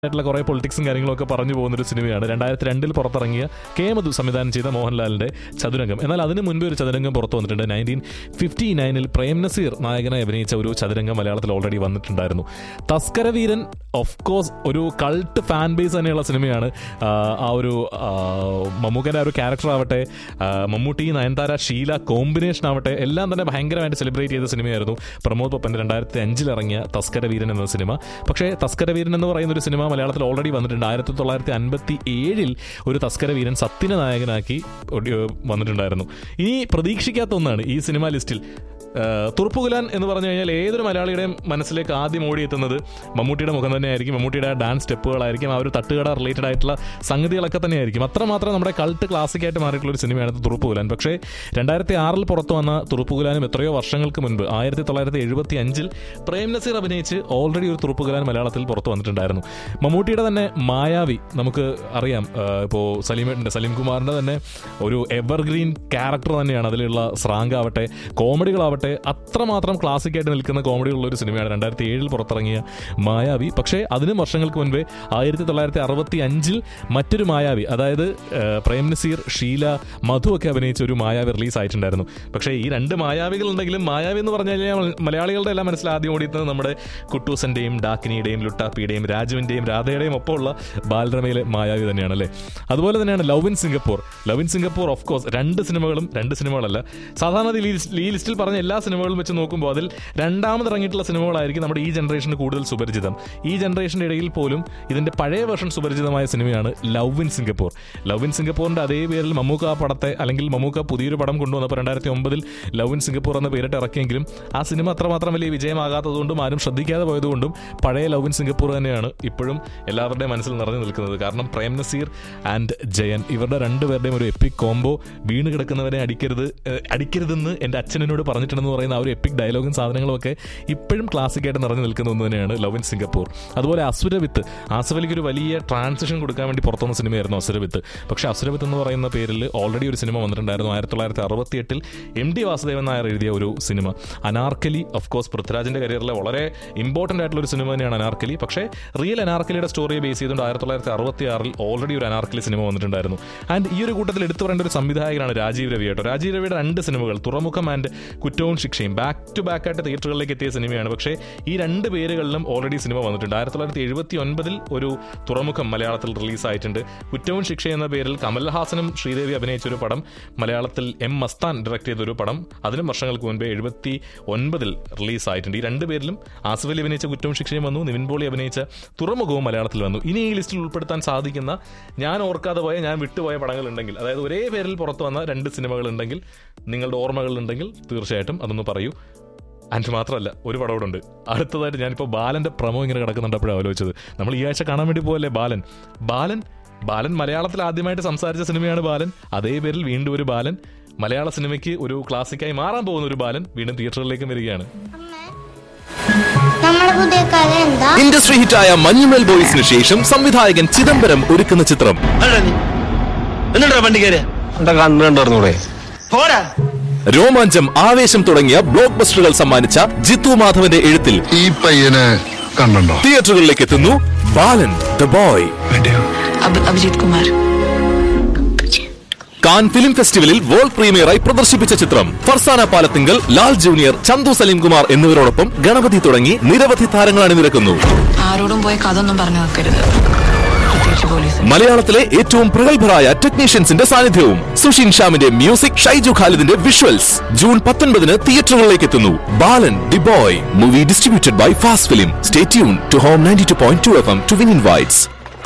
ആയിട്ടുള്ള കുറെ പൊളിറ്റിക്സും കാര്യങ്ങളും ഒക്കെ പറഞ്ഞു പോകുന്ന ഒരു സിനിമയാണ് രണ്ടായിരത്തി രണ്ടിൽ പുറത്തിറങ്ങിയ കെ മധു സംവിധാനം ചെയ്ത മോഹൻലാലിന്റെ ചതുരംഗം എന്നാൽ അതിന് മുൻപ് ഒരു ചതുരംഗം പുറത്തു വന്നിട്ടുണ്ട് നയൻറ്റീൻ ഫിഫ്റ്റി നയനിൽ പ്രേം നസീർ നായകനായി അഭിനയിച്ച ഒരു ചതുരംഗം മലയാളത്തിൽ ഓൾറെഡി വന്നിട്ടുണ്ടായിരുന്നു തസ്കരവീരൻ ഓഫ് കോഴ്സ് ഒരു കൾട്ട് ഫാൻ ബേസ് തന്നെയുള്ള സിനിമയാണ് ആ, ആ ഒരു ആ, മമ്മൂക്കൻ്റെ ആ ഒരു ക്യാരക്ടർ ആവട്ടെ ആ, മമ്മൂട്ടി നയൻതാര ഷീല കോമ്പിനേഷൻ ആവട്ടെ എല്ലാം തന്നെ ഭയങ്കരമായിട്ട് സെലിബ്രേറ്റ് ചെയ്ത സിനിമയായിരുന്നു പ്രമോദ് പപ്പൻ്റെ രണ്ടായിരത്തി അഞ്ചിൽ ഇറങ്ങിയ തസ്കരവീരൻ എന്ന സിനിമ പക്ഷേ തസ്കരവീരൻ എന്ന് പറയുന്ന ഒരു സിനിമ മലയാളത്തിൽ ഓൾറെഡി വന്നിട്ടുണ്ട് ആയിരത്തി തൊള്ളായിരത്തി അൻപത്തി ഏഴിൽ ഒരു തസ്കരവീരൻ സത്യന നായകനാക്കി ഒടി- വന്നിട്ടുണ്ടായിരുന്നു ഇനി പ്രതീക്ഷിക്കാത്ത ഒന്നാണ് ഈ സിനിമ ലിസ്റ്റിൽ ആ, തുറുപ്പുകുലാൻ എന്ന് പറഞ്ഞു കഴിഞ്ഞാൽ ഏതൊരു മലയാളിയുടെയും മനസ്സിലേക്ക് ആദ്യം ഓടിയെത്തുന്നത് മമ്മൂട്ടിയുടെ മുഖം തന്നെയായിരിക്കും മമ്മൂട്ടിയുടെ ആ ഡാൻസ് സ്റ്റെപ്പുകളായിരിക്കും ആ ഒരു തട്ടുകട റിലേറ്റഡ് ആയിട്ടുള്ള സംഗതികളൊക്കെ തന്നെയായിരിക്കും അത്രമാത്രം നമ്മുടെ കൾട്ട് ക്ലാസിക്കായിട്ട് മാറിയിട്ടുള്ള ഒരു സിനിമയാണ് തുറുപ്പുകുലാൻ പക്ഷേ രണ്ടായിരത്തി ആറിൽ പുറത്തു വന്ന തുറുപ്പുകുലാനും എത്രയോ വർഷങ്ങൾക്ക് മുൻപ് ആയിരത്തി തൊള്ളായിരത്തി എഴുപത്തി അഞ്ചിൽ പ്രേം നസീർ അഭിനയിച്ച് ഓൾറെഡി ഒരു തുറുപ്പുകുലാൻ മലയാളത്തിൽ പുറത്തു വന്നിട്ടുണ്ടായിരുന്നു മമ്മൂട്ടിയുടെ തന്നെ മായാവി നമുക്ക് അറിയാം ഇപ്പോൾ സലീമേട്ടിൻ്റെ സലീം കുമാറിൻ്റെ തന്നെ ഒരു എവർഗ്രീൻ ക്യാരക്ടർ തന്നെയാണ് അതിലുള്ള സ്രാങ്ക് ആവട്ടെ കോമഡികളാവട്ടെ അത്രമാത്രം ക്ലാസിക് ആയിട്ട് നിൽക്കുന്ന കോമഡികളുള്ള ഒരു സിനിമയാണ് രണ്ടായിരത്തി ഏഴിൽ പുറത്തിറങ്ങിയ മായാവി പക്ഷേ അതിനും വർഷങ്ങൾക്ക് മുൻപേ ആയിരത്തി തൊള്ളായിരത്തി അറുപത്തി അഞ്ചിൽ മറ്റൊരു മായാവി അതായത് ആ, പ്രേം നസീർ ഷീല മധു ഒക്കെ അഭിനയിച്ച ഒരു മായാവി റിലീസ് ആയിട്ടുണ്ടായിരുന്നു പക്ഷേ ഈ രണ്ട് മായാവികൾ ഉണ്ടെങ്കിലും മായാവി എന്ന് പറഞ്ഞു കഴിഞ്ഞാൽ മലയാളികളുടെ എല്ലാം മനസ്സിൽ ആദ്യം ഓടിയെത്തുന്നത് നമ്മുടെ കുട്ടൂസന്റെയും ഡാക്കിനിയുടെയും ലുട്ടാപ്പിയുടെയും രാജുവിന്റെയും രാധയുടെയും ഒപ്പമുള്ള ബാലരമയിലെ മായാവി തന്നെയാണ് അല്ലേ അതുപോലെ തന്നെയാണ് love in Singapore love in Singapore of course രണ്ട് സിനിമകളും രണ്ട് സിനിമകളല്ല സാധാരണ ഈ ലിസ്റ്റ്- ഈ ലിസ്റ്റിൽ പറഞ്ഞ എല്ലാ സിനിമകളും വെച്ച് നോക്കുമ്പോൾ അതിൽ രണ്ടാമത് ഇറങ്ങിയിട്ടുള്ള സിനിമകളായിരിക്കും നമ്മുടെ ഈ ജനറേഷന് കൂടുതൽ സുപരിചിതം ഈ ജനറേഷന്റെ ഇടയിൽ പോലും ഇതിന്റെ പഴയ വേർഷൻ സുപരിചിതമായ സിനിമയാണ് love in Singapore love in സിംഗപ്പൂറിന്റെ അതേ പേരിൽ മമ്മൂക്ക ആ പടത്തെ അല്ലെങ്കിൽ മമ്മൂക്ക പുതിയൊരു പടം കൊണ്ടുവന്നപ്പോൾ രണ്ടായിരത്തി ഒമ്പതിൽ ലവ് ഇൻ സിംഗപ്പൂർ എന്ന പേരിട്ട് ഇറക്കിയെങ്കിലും ആ സിനിമ അത്രമാത്രം വലിയ വിജയമാകാത്തതുകൊണ്ടും ആരും ശ്രദ്ധിക്കാതെ പോയതുകൊണ്ടും പഴയ ലവ് ഇൻ സിംഗപ്പൂർ തന്നെയാണ് ഇപ്പോഴും എല്ലാവരുടെയും മനസ്സിൽ നിറഞ്ഞു നിൽക്കുന്നത് കാരണം പ്രേം നസീർ ആൻഡ് ജയൻ ഇവരുടെ രണ്ടുപേരുടെയും ഒരു എപ്പിക് കോംബോ വീണ് കിടക്കുന്നവരെ അടിക്കരുത് ഏഹ്, അടിക്കരുതെന്ന് എൻ്റെ അച്ഛനോട് പറഞ്ഞിട്ടുണ്ടെന്ന് പറയുന്ന ആ ഒരു എപ്പിക് ഡയലോഗും സാധനങ്ങളും ഒക്കെ ഇപ്പോഴും ക്ലാസിക്കായിട്ട് നിറഞ്ഞു നിൽക്കുന്ന ഒന്ന് തന്നെയാണ് ലവ് ഇൻ സിംഗപ്പൂർ അതുപോലെ അസുരവിത്ത് ആസഫലിക്ക് ഒരു വലിയ ട്രാൻസിഷൻ കൊടുക്കാൻ വേണ്ടി പുറത്തുവന്ന സിനിമയായിരുന്നു അസുരവിത്ത് പക്ഷേ അസുരവിത്ത് എന്ന് പറയുന്ന പേരിൽ ഓൾറെഡി ഒരു സിനിമ വന്നിട്ടുണ്ടായിരുന്നു ആയിരത്തി തൊള്ളായിരത്തി അറുപത്തി എട്ടിൽ എം ഡി വാസുദേവൻ നായർ എഴുതിയ ഒരു സിനിമ അനാർക്കലി ഓഫ് കോഴ്സ് പൃഥ്വിരാജിന്റെ കരിയറിലെ വളരെ ഇമ്പോർട്ടന്റ് ആയിട്ടുള്ള ഒരു സിനിമ തന്നെയാണ് അനാർക്കലി പക്ഷേ റിയൽ അനാർക്കലിയുടെ സ്റ്റോറിയെ ബേസ് ചെയ്തുകൊണ്ട് ആയിരത്തി തൊള്ളായിരത്തി അറുപത്തി ആറിൽ ഓൾറെഡി ഒരു അനാർക്കലി സിനിമ വന്നിട്ടുണ്ടായിരുന്നു ആൻഡ് ഈ ഒരു കൂട്ടത്തിൽ എടുത്തു പറയേണ്ട ഒരു സംവിധായകനാണ് രാജീവ് രവി കേട്ടോ രാജീവ് രവിയുടെ രണ്ട് സിനിമകൾ തുറമുഖം ആൻഡ് കുറ്റവും ശിക്ഷയും ബാക്ക് ടു ബാക്ക് ആയിട്ട് തിയേറ്ററുകളിലേക്ക് എത്തിയ സിനിമയാണ് പക്ഷേ ഈ രണ്ട് പേരുകളിലും ഓൾറെഡി സിനിമ വന്നിട്ടുണ്ട് ആയിരത്തി തൊള്ളായിരത്തി എഴുപത്തി ഒൻപതിൽ ഒരു തുറമുഖം മലയാളത്തിൽ റിലീസായിട്ടുണ്ട് കുറ്റവും ശിക്ഷ എന്ന പേരിൽ കമൽഹാസനും ശ്രീദേവി അഭിനയിച്ച ഒരു പടം മലയാളത്തിൽ എം മസ്താൻ ഡയറക്ട് ചെയ്ത ഒരു പടം അതിനും വർഷങ്ങൾക്ക് മുൻപേ എഴുപത്തി ഒൻപതിൽ റിലീസായിട്ടുണ്ട് ഈ രണ്ട് പേരിലും ആസിഫ് അലി അഭിനയിച്ച കുറ്റവും ശിക്ഷയും വന്നു നിവിൻ പോളി അഭിനയിച്ച തുറമുഖവും മലയാളത്തിൽ വന്നു ഇനി ഈ ലിസ്റ്റിൽ ഉൾപ്പെടുത്താൻ സാധിക്കുന്ന ഞാൻ ഓർക്കാതെ പോയ ഞാൻ വിട്ടുപോയ പടങ്ങൾ ഉണ്ടെങ്കിൽ അതായത് ഒരേ പേരിൽ പുറത്തു വന്ന രണ്ട് സിനിമകൾ ഉണ്ടെങ്കിൽ നിങ്ങളുടെ ഓർമ്മകൾ ഉണ്ടെങ്കിൽ തീർച്ചയായിട്ടും അതൊന്ന് പറയൂ ആൻഡ് മാത്രമല്ല ഒരു പടം കൂടെ ഉണ്ട് അടുത്തതായിട്ട് ഞാനിപ്പോൾ ബാലന്റെ പ്രമോ ഇങ്ങനെ കിടക്കുന്നുണ്ടപ്പോഴാണ് ആലോചിച്ചത് നമ്മൾ ഈ ആഴ്ച കാണാൻ വേണ്ടി പോകല്ലേ ബാലൻ ബാലൻ ബാലൻ മലയാളത്തിൽ ആദ്യമായിട്ട് സംസാരിച്ച സിനിമയാണ് ബാലൻ അതേ പേരിൽ വീണ്ടും ഒരു ബാലൻ മലയാള സിനിമയ്ക്ക് ഒരു ക്ലാസിക്കായി മാറാൻ പോകുന്ന ഒരു ബാലൻ വീണ്ടും തിയേറ്ററിലേക്കും വരികയാണ് നമ്മളെ പുതിയ കഥ എന്താ ഇൻഡസ്ട്രി ഹിറ്റായ മഞ്ഞുമൽ ബോയ്സിന് ശേഷം സംവിധായകൻ ചിദംബരം ഒരുക്കുന്ന ചിത്രം എന്നിട്ടാ വണ്ടി കയറിയ എന്റെ കണ്ണ് കണ്ടിരുന്നൂടെ പോരാ രോമാഞ്ചം ആവേശം തുടങ്ങിയ ബ്ലോക്ക് ബസ്റ്ററുകൾ സമ്മാനിച്ച ജിത്തു മാധവന്റെ എഴുത്തിൽ ഈ പയ്യനെ കണ്ടോ തിയേറ്ററുകളിലേക്ക് എത്തുന്നു ബാലൻ ദ ബോയ് अब अभिजीत कुमार കാൻ ഫിലിം ഫെസ്റ്റിവലിൽ വേൾഡ് പ്രീമിയറായി പ്രദർശിപ്പിച്ച ചിത്രം ഫർസാന പാലത്തിങ്കൽ ലാൽ ജൂനിയർ ചന്തു സലീംകുമാർ എന്നിവരോടൊപ്പം ഗണപതി തുടങ്ങി നിരവധി താരങ്ങൾ അണിനിരക്കുന്നു ആരോടും പോയി കഥ ഒന്നും പറഞ്ഞു വെക്കരുത് പ്രത്യേകിച്ച് പോലീസ് മലയാളത്തിലെ ഏറ്റവും പ്രഗത്ഭരായ ടെക്നീഷ്യൻസിന്റെ സാന്നിധ്യവും സുഷിൻ ഷാമിന്റെ മ്യൂസിക് ഷൈജു ഖാലിദിന്റെ വിഷ്വൽസ് ജൂൺ പത്തൊൻപതിന് തിയേറ്ററുകളിലേക്ക് എത്തുന്നു Balan the boy movie distributed by fast film stay tune to home ninety two point two F M to win invites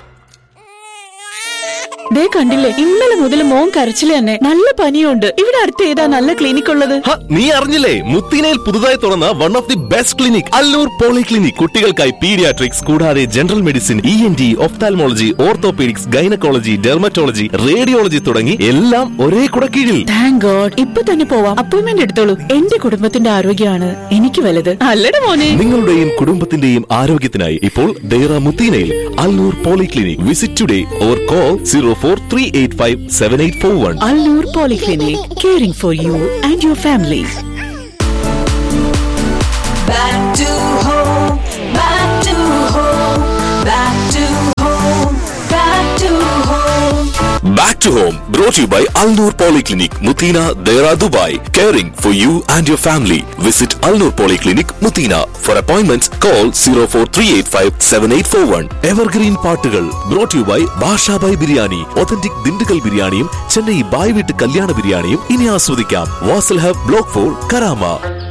ദേ കണ്ടില്ലേ ഇന്നലെ മുതൽ മോൻ കരച്ചില് തന്നെ നല്ല പനിയുണ്ട് ഇവിടെ അടുത്ത് ഏതാ നല്ല ക്ലിനിക് ഉള്ളത് ഹ, നീ അറിഞ്ഞില്ലേ മുത്തിനയിൽ പുതുതായി തുറന്ന one of the best clinic allure poly clinic കുട്ടികൾക്കായി പീഡിയാട്രിക്സ് കൂടാതെ general medicine E N T ophthalmology orthopaedics gynaecology dermatology radiology തുടങ്ങി എല്ലാം ഒരേ കുടക്കീഴിൽ താങ്ക് ഗോഡ് ഇപ്പൊ തന്നെ പോവാം അപ്പോയിന്റ്മെന്റ് എടുത്തോളൂ എന്റെ കുടുംബത്തിന്റെ ആരോഗ്യമാണ് എനിക്ക് വലുത് അല്ലട മോനെ നിങ്ങളുടെയും കുടുംബത്തിന്റെയും ആരോഗ്യത്തിനായി ഇപ്പോൾ ദേറ മുത്തീനയിൽ allure poly clinic visit today or call zero four three eight five seven eight four one allure polyclinic caring for you and your family Back to home, back to home, back to Back to home, brought to you by Alnur Polyclinic, Mutina, Dera, Dubai. Caring for you and your family. Visit Alnur Polyclinic, Mutina. For appointments, call 04385 7841. Evergreen പാട്ടുകൾ brought to you by Basha Bhai biryani authentic Dindigul ബിരിയാണിയും ചെന്നൈ ബായ് വീട്ട് കല്യാണ ബിരിയാണിയും ഇനി ആസ്വദിക്കാം Wasl hub block four Karama